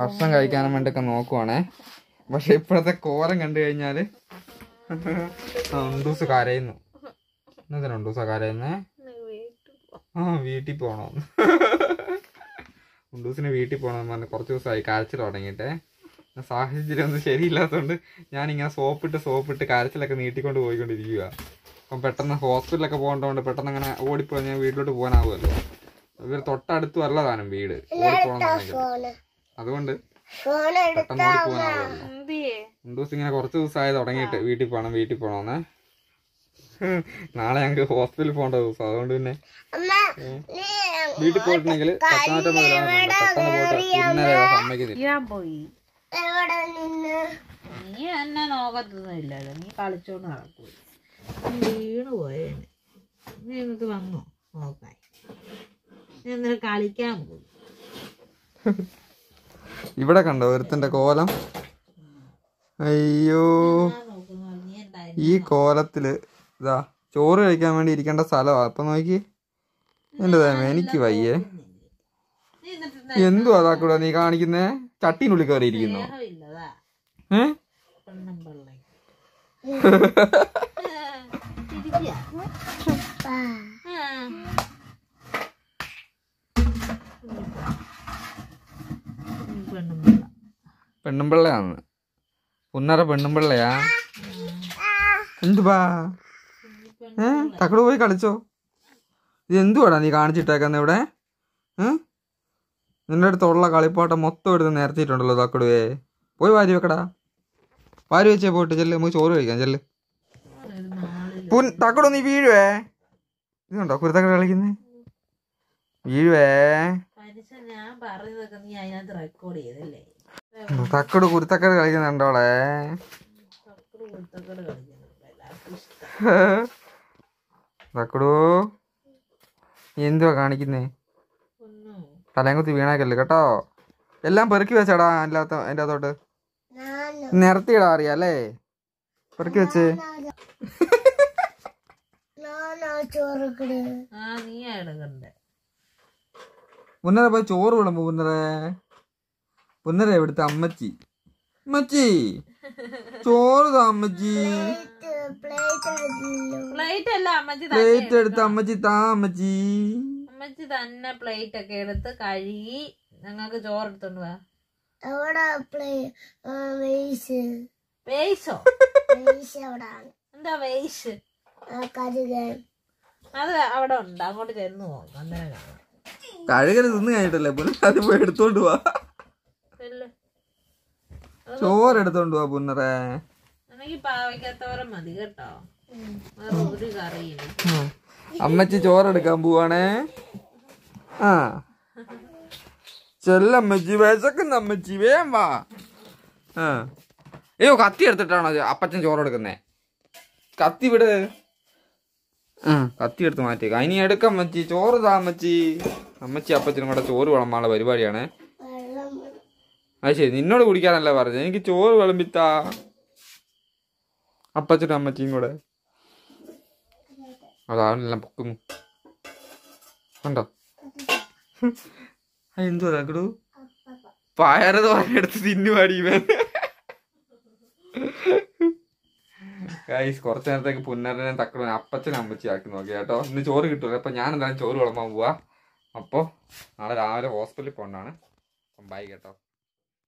ഭക്ഷണം കഴിക്കാനും വേണ്ടിയൊക്കെ നോക്കുവാണേ പക്ഷെ ഇപ്പോഴത്തെ കോലം കണ്ടു കഴിഞ്ഞാല് ആ, ഉണ്ടൂസ് കരയുന്നു എന്തിനാ ഉണ്ടൂസ കരയുന്നേ ആ വീട്ടിൽ പോണോ ഉണ്ടൂസിന് വീട്ടിൽ പോകണമെന്ന് പറഞ്ഞ് കുറച്ച് ദിവസമായി കരച്ചിൽ തുടങ്ങിയിട്ടേ പിന്നെ സാഹചര്യം ഒന്നും ശരിയില്ലാത്തതുകൊണ്ട് ഞാനിങ്ങനെ സോപ്പിട്ട് സോപ്പിട്ട് കരച്ചിലൊക്കെ നീട്ടിക്കൊണ്ട് പോയിക്കൊണ്ടിരിക്കുക അപ്പം പെട്ടെന്ന് ഹോസ്പിറ്റലൊക്കെ പോകേണ്ടതുകൊണ്ട് പെട്ടെന്ന് അങ്ങനെ ഓടിപ്പോയി ഞാൻ വീട്ടിലോട്ട് പോകാനാവുമല്ലോ ഇവർ തൊട്ടടുത്ത് വല്ല താനും വീട് ഓടിപ്പോകണമെന്നുണ്ടെങ്കിൽ ഫോണ് അതുകൊണ്ട് ഫോൺ പെട്ടെന്ന് ഓടിപ്പോകാനാവുമല്ലോ ഉണ്ടൂസ് ഇങ്ങനെ കുറച്ച് ദിവസമായി തുടങ്ങിയിട്ട് വീട്ടിൽ പോകണം വീട്ടിൽ പോകണമെന്നേ നാളെ ഞങ്ങൾക്ക് ഹോസ്പിറ്റലിൽ പോകേണ്ട ദിവസം അതുകൊണ്ട് പിന്നെ അമ്മ നീ വീട്ടിൽ പോയിട്ടുണ്ടെങ്കിൽ പത്തനാറ്റം മുതലാണ് പെട്ടെന്ന് പോയിട്ട് ഇന്നലെ സമ്മതിക്കുന്നില്ല ഞാൻ പോയി എവിടെ നിന്ന് നീ എന്നെ നോക്കത്തൊന്നുമില്ലല്ലോ നീ കളിച്ചോണ്ട് നടക്കൂ നീ വീണ് പോയേനെ നീ എന്നിട്ട് വന്നോ നോക്കാൻ നീ എന്നിട്ട് കളിക്കാൻ പോയി ഇവിടെ കണ്ടോ ഒരുത്തന്റെ കോലം അയ്യോ ഞാൻ നോക്കുന്നു നീ എന്താ ഈ കോലത്തില് ഇതാ ചോറ് കഴിക്കാൻ വേണ്ടി ഇരിക്കേണ്ട സ്ഥലമാ അപ്പൊ നോക്കി എന്റെ ദൈവമേ എനിക്ക് വയ്യേ നീ എന്നിട്ട് എന്തുവാ അതാക്കൂടെ നീ കാണിക്കുന്നേ ചട്ടീനുള്ളിൽ കയറി ഇരിക്കുന്നു സ്നേഹമില്ലതാ ഏ പെണ്ണും പിള്ളേ പെണ്ണും പിള്ള പെണ്ണുമ്പിള്ളയാന്ന് പുന്നറ പെണ്ണുമ്പിള്ളയാ എന്തുവാ ഏ തക്കട് പോയി കളിച്ചോ ഇത് എന്തുവാടാ നീ കാണിച്ചിട്ടേക്കുന്ന ഇവിടെ ഏ നിന്റെ അടുത്തുള്ള കളിപ്പാട്ടം മൊത്തം എടുത്ത് നിരത്തിയിട്ടുണ്ടല്ലോ തക്കടുവേ പോയി വാരി വെക്കടാ വാരി വെച്ചേ പോയിട്ട് ചെല്ല് നമുക്ക് ചോറ് കഴിക്കാം ചെല്ല് ഒരു നാളിൽ പുൻ തക്കടു നീ വീഴുവേ ഇതുണ്ടോ കുരുത്തക്കട കളിക്കുന്നേ വീഴുവേ മനുഷ്യൻ ഞാൻ പറഞ്ഞതൊക്കെ നീ അതിനകത്ത് റെക്കോർഡ് ചെയ്തല്ലേ തക്കട് കുരുത്തക്കട കളിക്കുന്നുണ്ടോളെ തക്കട് കുത്തക്കട് കളിക്കുന്നുണ്ട് എല്ലാവർക്കും ഇഷ്ടം തക്കടു നീ എന്തുവാ കാണിക്കുന്നേ ഒന്നും തലയും കുത്തി വീണാക്കല്ലേ കേട്ടോ എല്ലാം പെറുക്കി വെച്ചടാ അല്ലാത്ത അതിൻ്റെ അകത്തോട്ട് ഞാൻ നിരത്തിയിടാ അറിയാം അല്ലേ പെറുക്കി വെച്ച് ഞാനാ ചോറുക്കട് ആ നീ എടുക്കണ്ടേ മുന്നര പോയി ചോറ് വിളമ്പോ മുന്നര മുന്നര ഇവിടുത്തെ അമ്മച്ചി അമ്മച്ചി ചോറ് താ അമ്മച്ചി പ്ലേറ്റ് എടുത്തില്ലോ പ്ലേറ്റ് അല്ല അമ്മച്ചി തന്നെ പ്ലേറ്റ് എടുത്ത് അമ്മച്ചി താ അമ്മച്ചി അമ്മച്ചി തന്നെ പ്ലേറ്റ് ഒക്കെ എടുത്ത് കഴുകി ഞങ്ങൾക്ക് ചോറ് എടുത്തോണ്ട് പോവാ എവിടെ പ്ലേ വെയ്സ് വേയിസോ വെയ്സ് എവിടാണ് എന്താ വേയിസ് കരുകൻ അത് അവിടെ ഉണ്ട് അങ്ങോട്ട് ചെന്ന് നോക്കാം അന്നേരം കാണാം കഴുകല് തിന്ന് കഴിഞ്ഞിട്ടല്ലേ പുനര അത് പോയി എടുത്തോണ്ട് പോവാ ചെല്ല്. ചോറ് എടുത്തോണ്ട് പോവാ പുന്നറേ എനിക്ക് പാവയ്ക്കാത്തവരെ മതി കേട്ടോ വേറെ ഒരു കറിയില്ല ഉം. അമ്മച്ചി ചോറെടുക്കാൻ പോവാണേ ആ ചെല്ലമ്മച്ചി വിശക്കുന്ന അമ്മച്ചി വേം വാ ആ അയ്യോ കത്തി എടുത്തിട്ടാണോ ഇത് അപ്പച്ചൻ ചോറെടുക്കുന്നേ കത്തി വിട് ആ കത്തി എടുത്ത് മാറ്റിയേക്ക ഇനി എടുക്കാം അമ്മച്ചി ചോറ് താ അമ്മച്ചി അമ്മച്ചി അപ്പച്ചനും കൂടെ ചോറ് വിളമ്പാനുള്ള പരിപാടിയാണ് വെള്ളം അത് ശരി നിന്നോട് കുടിക്കാനല്ല പറഞ്ഞത് എനിക്ക് ചോറ് വിളമ്പിത്താ അപ്പച്ചനും അമ്മച്ചിയും കൂടെ അതാണെല്ലാം പൊക്കുന്നു കണ്ടോ എന്തുവാ തക്കടു പയറ് തോരെടുത്ത് തിന്നുപാടി ഇവൻ ഗൈസ് കുറച്ച് നേരത്തേക്ക് പുന്നരനെ തക്കടു അപ്പച്ചനും അമ്മച്ചി ആക്കി നോക്കി കേട്ടോ ഇന്ന് ചോറ് കിട്ടൂല അപ്പൊ ഞാൻ എന്തായാലും ചോറ് വിളമ്പാൻ പോവാ അപ്പോൾ നാളെ രാവിലെ ഹോസ്പിറ്റലിൽ പോകണ്ടാണ് ബൈ കേട്ടോ